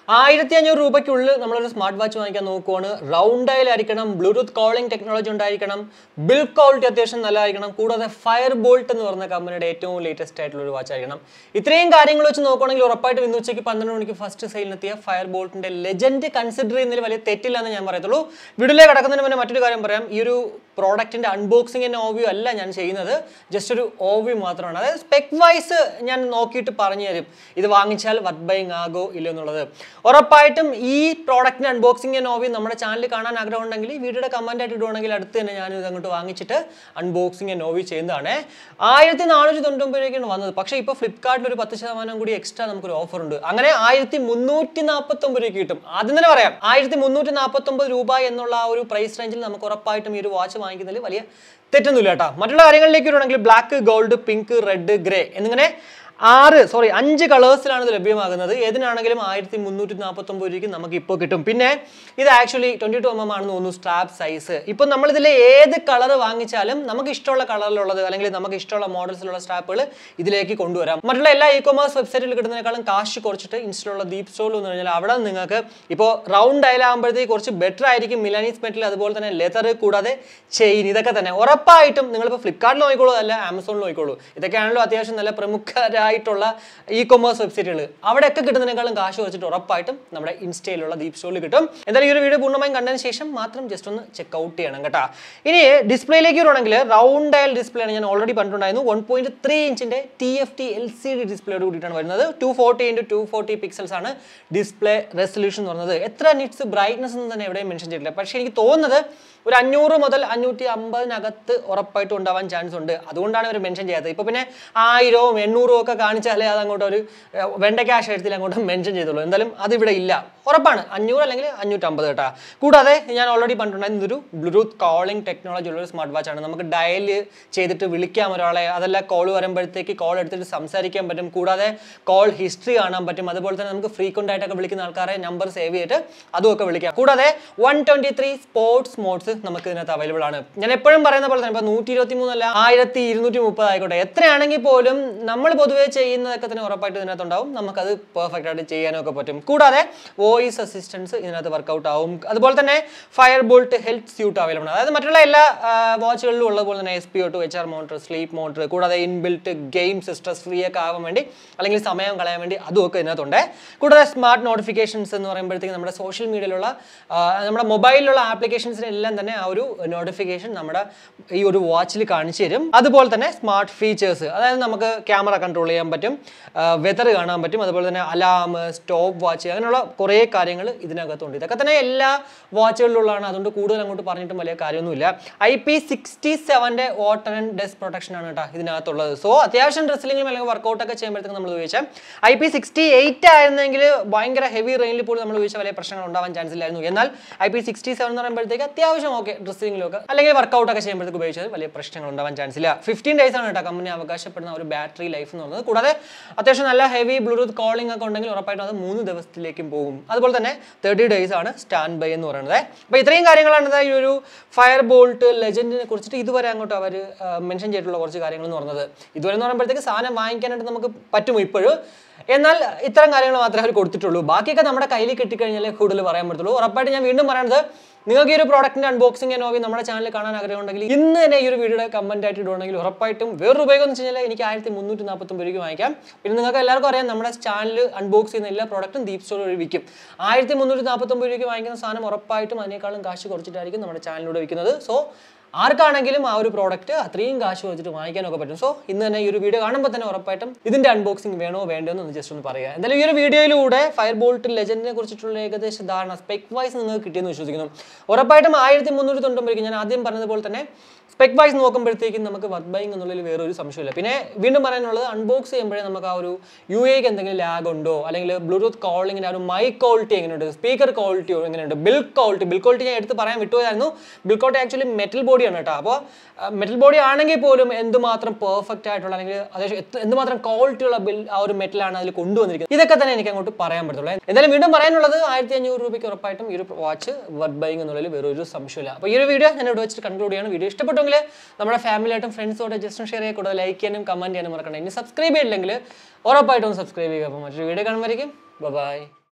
ആയിരത്തി അഞ്ഞൂറ് രൂപയ്ക്കുള്ളിൽ നമ്മളൊരു സ്മാർട്ട് വാച്ച് വാങ്ങിക്കാൻ നോക്കുവാണ് റൗണ്ട് ആയിരിക്കണം ബ്ലൂടൂത്ത് കോളിംഗ് ടെക്നോളജി ഉണ്ടായിരിക്കണം ബിൽ ക്വാളിറ്റി അത്യാവശ്യം നല്ലതായിരിക്കണം കൂടാതെ ഫയർ ബോൾട്ട് എന്ന് പറഞ്ഞ കമ്പനിയുടെ ഏറ്റവും ലേറ്റസ്റ്റ് ആയിട്ടുള്ള ഒരു വാച്ച് ആയിരിക്കണം ഇത്രയും കാര്യങ്ങൾ വെച്ച് നോക്കുകയാണെങ്കിൽ ഉറപ്പായിട്ടും ഇന്ന് ഉച്ചയ്ക്ക് പന്ത്രണ്ട് മണിക്ക് ഫസ്റ്റ് സെയിലിനെത്തിയ ഫയർ ബോൾട്ടിന്റെ ലെജൻഡ് കൺസിഡർ ചെയ്യുന്നതിൽ വലിയ തെറ്റില്ല എന്ന് ഞാൻ പറയത്തുള്ളൂ വീഡിയോയിലേക്ക് കടക്കുന്നതിന് മുന്നേ മറ്റൊരു കാര്യം പറയാം ഈ ഒരു പ്രോഡക്റ്റിന്റെ അൺബോക്സിംഗ് ആൻഡ് ഓവ്യൂ അല്ല ഞാൻ ചെയ്യുന്നത് ജസ്റ്റ് ഒരു ഓവ്യൂ മാത്രമാണ് അതായത് സ്പെക് വൈസ് ഞാൻ നോക്കിയിട്ട് പറഞ്ഞു തരും ഇത് വാങ്ങിച്ചാൽ വർക്ക് ബൈങ് ആകോ ഇല്ലയോ എന്നുള്ളത് ഉറപ്പായിട്ടും ഈ പ്രോഡക്റ്റിന്റെ അൺബോക്സിംഗ് ആൻഡ് ഓവ്യൂ നമ്മുടെ ചാനലിൽ കാണാൻ ആഗ്രഹം ഉണ്ടെങ്കിൽ ഈ വീഡിയോയുടെ കമന്റ് ആയിട്ട് ഇടുവാണെങ്കിൽ അടുത്ത് തന്നെ ഞാൻ ഇത് അങ്ങോട്ട് വാങ്ങിച്ചിട്ട് അൺബോക്സിംഗ് ആൻഡ് ഓവ്യൂ ചെയ്യുന്നതാണ് ആയിരത്തി നാനൂറ്റി തൊണ്ണൂറ്റൊമ്പത് രൂപയ്ക്കാണ് വന്നത് പക്ഷേ ഇപ്പോൾ ഫ്ലിപ്കാർട്ടിൽ ഒരു പത്ത് ശതമാനം കൂടി എക്സ്ട്രാ നമുക്കൊരു ഓഫർ ഉണ്ട് അങ്ങനെ ആയിരത്തി മുന്നൂറ്റി നാൽപ്പത്തി ഒമ്പത് രൂപയ്ക്ക് കിട്ടും ആദ്യം തന്നെ പറയാം ആയിരത്തി മുന്നൂറ്റി നാൽപ്പത്തി ഒമ്പത് രൂപ എന്നുള്ള ആ ഒരു പ്രൈസ് റേഞ്ചിൽ നമുക്ക് ഉറപ്പായിട്ടും ഈ ഒരു വാച്ച് വാങ്ങിക്കുന്നതിൽ വലിയ തെറ്റൊന്നുമില്ല കേട്ടോ മറ്റുള്ള കാര്യങ്ങളിലേക്ക് വരുവാണെങ്കിൽ black gold pink red grey എന്നിങ്ങനെ ആറ് സോറി അഞ്ച് കളേഴ്സിലാണ് ഇത് ലഭ്യമാകുന്നത് ഏതിനാണെങ്കിലും ആയിരത്തി മുന്നൂറ്റി നാൽപ്പത്തൊമ്പത് രൂപയ്ക്ക് നമുക്ക് ഇപ്പോൾ കിട്ടും പിന്നെ ഇത് actually twenty two M M ആണെന്ന് തോന്നുന്നു സ്ട്രാപ്പ് സൈസ് ഇപ്പം നമ്മളിതിൽ ഏത് കളർ വാങ്ങിച്ചാലും നമുക്ക് ഇഷ്ടമുള്ള കളറിലുള്ളത് അല്ലെങ്കിൽ നമുക്ക് ഇഷ്ടമുള്ള മോഡൽസിലുള്ള സ്ട്രാപ്പുകൾ ഇതിലേക്ക് കൊണ്ടുവരാം മറ്റുള്ള എല്ലാ ഇ കൊമേഴ്സ് വെബ്സൈറ്റിൽ കിട്ടുന്നതിനേക്കാളും കാശ് കുറച്ചിട്ട് ഇൻസ്റ്റലുള്ള ദീപ് സ്റ്റോൾ എന്ന് പറഞ്ഞാൽ അവിടെ നിങ്ങൾക്ക് ഇപ്പോൾ റൗണ്ട് അയലാകുമ്പോഴത്തേക്ക് കുറച്ച് ബെറ്റർ ആയിരിക്കും മിലാനീസ് മെറ്റൽ അതുപോലെ തന്നെ ലെതർ കൂടാതെ ചെയിൻ ഇതൊക്കെ തന്നെ ഉറപ്പായിട്ടും നിങ്ങളിപ്പോൾ ഫ്ലിപ്കാർട്ടിൽ നോക്കിക്കോളൂ അല്ല ആമസോണിൽ നോക്കിക്കോളൂ ഇതൊക്കെയാണല്ലോ അത്യാവശ്യം നല്ല പ്രമുഖരായിട്ടുള്ള ഇ കൊമേഴ്സ് വെബ്സൈറ്റുകൾ അവിടെയൊക്കെ കിട്ടുന്നതിനേക്കാളും കാശ് വെച്ചിട്ട് ഉറപ്പായിട്ടും നമ്മുടെ ഇൻസ്റ്റയിലുള്ള ദീപ് സ്റ്റോറിൽ കിട്ടും എന്തായാലും ഈ ഒരു വീഡിയോ പൂർണ്ണമായും കണ്ടതിന് ശേഷം മാത്രം ജസ്റ്റ് ഒന്ന് ചെക്ക് ഔട്ട് ചെയ്യണം കേട്ടോ ഇനി ഡിസ്പ്ലേയിലേക്ക് വരുവാണെങ്കിൽ റൗണ്ട് ആയൽ ഡിസ്പ്ലേ ആണ് ഞാൻ ഓൾറെഡി പറഞ്ഞിട്ടുണ്ടായിരുന്നു വൺ പോയിന്റ് ത്രീ ഇഞ്ചിന്റെ T F T L C D ഡിസ്പ്ലേയോട് കൂടിയിട്ടാണ് വരുന്നത് two forty into two forty pixels ആണ് ഡിസ്പ്ലേ റെസൊല്യൂഷൻ എന്ന് പറയുന്നത് എത്ര നിറ്റ്സ് ബ്രൈറ്റ്നസ് എന്ന് തന്നെ എവിടെയും മെൻഷൻ ചെയ്തിട്ടില്ല പക്ഷേ എനിക്ക് തോന്നുന്നത് ഒരു അഞ്ഞൂറ് മുതൽ അഞ്ഞൂറ്റി അമ്പതിനകത്ത് ഉറപ്പായിട്ടും ഉണ്ടാവാൻ ചാൻസ് ഉണ്ട് അതുകൊണ്ടാണ് ഇവർ മെൻഷൻ ചെയ്യാത്തത് ഇപ്പോൾ പിന്നെ ആയിരവും എണ്ണൂറും ഒക്കെ കാണിച്ചാലേ അത് അങ്ങോട്ട് ഒരു ഏർ, വെണ്ടയ്ക്കാശ എഴുത്തിൽ അങ്ങോട്ട് മെൻഷൻ ചെയ്തുള്ളൂ എന്തായാലും അതിവിടെ ഇല്ല ഉറപ്പാണ് അഞ്ഞൂറ് അല്ലെങ്കിൽ അഞ്ഞൂറ്റമ്പത് കേട്ടോ കൂടാതെ ഞാൻ ഓൾറെഡി പറഞ്ഞിട്ടുണ്ടായിരുന്നു ഇതൊരു ബ്ലൂടൂത്ത് കോളിംഗ് ടെക്നോളജി ഉള്ള ഒരു സ്മാർട്ട് വാച്ച് ആണ് നമുക്ക് ഡയൽ ചെയ്തിട്ട് വിളിക്കാം ഒരാളെ അതല്ല കോൾ വരുമ്പോഴത്തേക്ക് കോൾ എടുത്തിട്ട് സംസാരിക്കാൻ പറ്റും കൂടാതെ കോൾ ഹിസ്റ്ററി കാണാൻ പറ്റും അതുപോലെ തന്നെ നമുക്ക് ഫ്രീക്വൻ്റ് ആയിട്ടൊക്കെ വിളിക്കുന്ന ആൾക്കാരെ നമ്പർ സേവ് ചെയ്തിട്ട് അതുമൊക്കെ വിളിക്കാം കൂടാതെ one twenty three sports modes നമുക്ക് ഇതിനകത്ത് അവൈലബിൾ ആണ് ഞാൻ എപ്പോഴും പറയുന്ന പോലെ തന്നെ ഇപ്പോൾ നൂറ്റി ഇരുപത്തി മൂന്നല്ല ആയിരത്തി ഇരുന്നൂറ്റി മുപ്പത് ആയിക്കോട്ടെ എത്രയാണെങ്കിൽ പോലും നമ്മൾ പൊതുവേ ചെയ്യുന്നതൊക്കെ തന്നെ ഉറപ്പായിട്ട് ഇതിനകത്ത് ഉണ്ടാവും നമുക്കത് പെർഫെക്റ്റ് ആയിട്ട് ചെയ്യാനൊക്കെ പറ്റും കൂടാതെ വോയിസ് അസിസ്റ്റൻസ് ഇതിനകത്ത് വർക്കൗട്ട് ആവും അതുപോലെ തന്നെ Fire Boltt health suit available ആണ് അതായത് മറ്റുള്ള എല്ലാ വാച്ചുകളിലും ഉള്ളതുപോലെ തന്നെ S P O two H R monitor sleep monitor കൂടാതെ ഇൻബിൽറ്റ് ഗെയിംസ് സ്ട്രെസ് ഫ്രീ ഒക്കെ ആവാൻ വേണ്ടി അല്ലെങ്കിൽ സമയം കളയാൻ വേണ്ടി അതുമൊക്കെ ഇതിനകത്തുണ്ട് കൂടാതെ സ്മാർട്ട് നോട്ടിഫിക്കേഷൻസ് എന്ന് പറയുമ്പോഴത്തേക്ക് നമ്മുടെ സോഷ്യൽ മീഡിയയിലുള്ള ആ, നമ്മുടെ മൊബൈലിലുള്ള ആപ്ലിക്കേഷൻസിനെല്ലാം തന്നെ ആ ഒരു നോട്ടിഫിക്കേഷൻ നമ്മുടെ ഈ ഒരു വാച്ചിൽ കാണിച്ചു തരും അതുപോലെ തന്നെ സ്മാർട്ട് ഫീച്ചേഴ്സ് അതായത് നമുക്ക് ക്യാമറ കൺട്രോൾ ചെയ്യാൻ പറ്റും വെതർ കാണാൻ പറ്റും അതുപോലെ തന്നെ അലാം സ്റ്റോപ്പ് വാച്ച് അങ്ങനെയുള്ള കുറേ കാര്യങ്ങൾ ഇതിനകത്തുണ്ട് ഇതൊക്കെ തന്നെ എല്ലാ വാച്ചുകളിലുള്ളതാണ് അതുകൊണ്ട് കൂടുതൽ അങ്ങോട്ട് പറഞ്ഞിട്ടും വലിയ കാര്യമൊന്നുമില്ല ഐ പി സിക്സ്റ്റി സെവൻ്റെ വാട്ടർ ആൻഡ് ഡെസ്റ്റ് പ്രൊട്ടക്ഷൻ ആണ് കേട്ടോ ഇതിനകത്തുള്ളത് സോ അത്യാവശ്യം ഡ്രസ്സിലെങ്കിലും അല്ലെങ്കിൽ വർക്കൗട്ട് ഒക്കെ ചെയ്യുമ്പോഴത്തേക്ക് നമ്മൾ ഉപയോഗിച്ചാൽ ഐ പി സിക്സ്റ്റി എയ്റ്റ് ആയിരുന്നെങ്കിൽ ഭയങ്കര ഹെവി റെയിനിൽ പോലും നമ്മൾ ഉപയോഗിച്ച വലിയ പ്രശ്നങ്ങൾ ഉണ്ടാവാൻ ചാൻസ് ഇല്ലായിരുന്നു എന്നാൽ ഐ പി സിക്സ്റ്റി സെവൻ എന്ന് പറയുമ്പോഴത്തേക്ക് അത്യാവശ്യം ഓക്കെ ഡ്രസ്സിങ്ങിലൊക്കെ അല്ലെങ്കിൽ വർക്കൗട്ട് ഒക്കെ ചെയ്യുമ്പോഴത്തേക്ക് ഉപയോഗിച്ചാൽ വലിയ പ്രശ്നങ്ങൾ ഉണ്ടാവാൻ ചാൻസ് ഇല്ല ഫിഫ്റ്റീൻ ഡേയ്സ് ആണ് കേട്ടോ കമ്പനി അവകാശപ്പെടുന്ന ഒരു ബാറ്ററി ലൈഫ് എന്ന് പറയുന്നത് കൂടാതെ അത്യാവശ്യം നല്ല ഹെവി ബ്ലൂടൂത്ത് കോളിംഗ് ഒക്കെ ഉണ്ടെങ്കിൽ ഉറപ്പായിട്ടും അത് മൂന്ന് ദിവസത്തിലേക്കും പോകും അതുപോലെ തന്നെ തേർട്ടി ഡേയ്സ് ആണ് സ്റ്റാൻഡ് ബൈ എന്ന് പറയുന്നത് അപ്പോൾ ഇത്രയും കാര്യങ്ങളാണ് ഇതാ ഈ ഒരു ഫയർ ബോൾട്ട് ലെജൻഡിനെ കുറിച്ചിട്ട് ഇതുവരെ അങ്ങോട്ട് അവർ മെൻഷൻ ചെയ്തിട്ടുള്ള കുറച്ച് കാര്യങ്ങൾ എന്ന് പറയുന്നത് ഇതുവരെ എന്ന് പറയുമ്പോഴത്തേക്ക് സാധനം വാങ്ങിക്കാനായിട്ട് നമുക്ക് പറ്റും ഇപ്പോഴും എന്നാൽ ഇത്തരം കാര്യങ്ങൾ മാത്രമേ അവർ കൊടുത്തിട്ടുള്ളൂ ബാക്കിയൊക്കെ നമ്മുടെ കയ്യിൽ കിട്ടിക്കഴിഞ്ഞാലേ കൂടുതൽ പറയാൻ പറ്റുള്ളൂ ഉറപ്പായിട്ട് ഞാൻ വീണ്ടും പറയുന്നത് നിങ്ങൾക്ക് ഈ ഒരു പ്രോഡക്റ്റിന്റെ അൺബോക്സിംഗ് നോവി നമ്മുടെ ചാനൽ കാണാൻ ആഗ്രഹമുണ്ടെങ്കിൽ ഇന്ന് തന്നെ ഈ ഒരു വീഡിയോയുടെ കമന്റ് ആയിട്ട് ഇടുവാണെങ്കിൽ ഉറപ്പായിട്ടും വേറൊരു ഉപയോഗം എന്ന് വെച്ച് കഴിഞ്ഞാൽ എനിക്ക് ആയിരത്തി മുന്നൂറ്റി നാൽപ്പത്തൊമ്പത് രൂപയ്ക്ക് വാങ്ങിക്കാം പിന്നെ നിങ്ങൾക്ക് എല്ലാവർക്കും അറിയാം നമ്മുടെ ചാനൽ അൺബോക്സ് ചെയ്യുന്ന എല്ലാ പ്രോഡക്റ്റും ദീപ് സ്റ്റോർ വഴി വിൽക്കും ആയിരത്തി മുന്നൂറ്റി നാൽപ്പത്തൊമ്പത് രൂപയ്ക്ക് വാങ്ങിക്കുന്ന സാധനം ഉറപ്പായിട്ടും അതിനേക്കാളും കാശ് കുറച്ചിട്ടായിരിക്കും നമ്മുടെ ചാനലിലൂടെ വിൽക്കുന്നത് സോ ആർക്കാണെങ്കിലും ആ ഒരു പ്രോഡക്റ്റ് അത്രയും കാശ് വെച്ചിട്ട് വാങ്ങിക്കാനൊക്കെ പറ്റും സോ ഇന്ന് തന്നെ ഈ ഒരു വീഡിയോ കാണുമ്പോൾ തന്നെ ഉറപ്പായിട്ടും ഇതിന്റെ അൺബോക്സിംഗ് വേണോ വേണ്ടോ എന്ന് ജസ്റ്റ് ഒന്ന് പറയുക എന്തായാലും ഈ ഒരു വീഡിയോയിലൂടെ ഫയർ ബോൾട്ട് ലെജൻഡിനെ കുറിച്ചിട്ടുള്ള ഏകദേശ ധാരണ സ്പെക് വൈസ് നിങ്ങൾക്ക് കിട്ടിയെന്ന് വിശ്വസിക്കുന്നു ഉറപ്പായിട്ടും ആയിരത്തി മുന്നൂറ്റി തൊണ്ണൂറ്റി ഞാൻ ആദ്യം പറഞ്ഞതുപോലെ തന്നെ സ്പെക് വൈസ് നോക്കുമ്പോഴത്തേക്കും നമുക്ക് വർക്ക് ബൈങ് എന്നുള്ളതിൽ വേറൊരു സംശയമില്ല പിന്നെ വീണ്ടും പറയാനുള്ളത് അൺബോക്സ് ചെയ്യുമ്പോഴേ നമുക്ക് ആ ഒരു യു എക്ക് എന്തെങ്കിലും ലാഗ് ഉണ്ടോ അല്ലെങ്കിൽ ബ്ലൂടൂത്ത് കോളിങ്ങിൻ്റെ ആ ഒരു മൈക്ക് ക്വാളിറ്റി എങ്ങനെയുണ്ട് സ്പീക്കർ ക്വാളിറ്റി എങ്ങനെയുണ്ട് ബിൽ ക്വാളിറ്റി ബിൽ ക്വാളിറ്റി ഞാൻ എടുത്ത് പറയാൻ വിട്ടുപോയായിരുന്നു ബിൽ ക്വാളിറ്റി ആക്ച്വലി മെറ്റൽ ബോഡിയാണ് കേട്ടോ അപ്പോൾ മെറ്റൽ ബോഡി ആണെങ്കിൽ പോലും എന്തുമാത്രം പെർഫെക്റ്റ് ആയിട്ടുള്ള അല്ലെങ്കിൽ അത്യാവശ്യം എത്ര- എന്തുമാത്രം ക്വാളിറ്റി ഉള്ള ബിൽ ആ ഒരു മെറ്റലാണ് അതിൽ കൊണ്ടുവന്നിരിക്കുന്നത് ഇതൊക്കെ തന്നെ എനിക്ക് അങ്ങോട്ട് പറയാൻ പറ്റുള്ളൂ എന്തായാലും വീണ്ടും പറയാനുള്ളത് ആയിരത്തി അഞ്ഞൂറ് രൂപയ്ക്ക് ഉറപ്പായിട്ടും ഈ ഒരു വാച്ച് വർക്ക് ബൈങ് എന്നുള്ളതിൽ വേറൊരു സംശയമില്ല അപ്പോൾ ഈ ഒരു വീഡിയോ ഞാൻ ഇവിടെ വെച്ചിട്ട് കൺക്ലൂഡ് ചെയ്യാണ് വീഡിയോ ഇഷ്ടപ്പെട്ടെങ്കിൽ നമ്മുടെ ഫാമിലിയായിട്ടും ഫ്രണ്ട്സോടെ ജസ്റ്റ് ഷെയർ ചെയ്യുക കൂടുതൽ ലൈക്ക് ചെയ്യാനും കമൻറ്റ് ചെയ്യാനും മറക്കണ്ട ഇനി സബ്സ്ക്രൈബ് ചെയ്യില്ലെങ്കിൽ ഉറപ്പായിട്ടും സബ്സ്ക്രൈബ് ചെയ്യുക അപ്പോൾ മറ്റൊരു വീഡിയോ കാണുമ്പോഴേക്കും ബൈ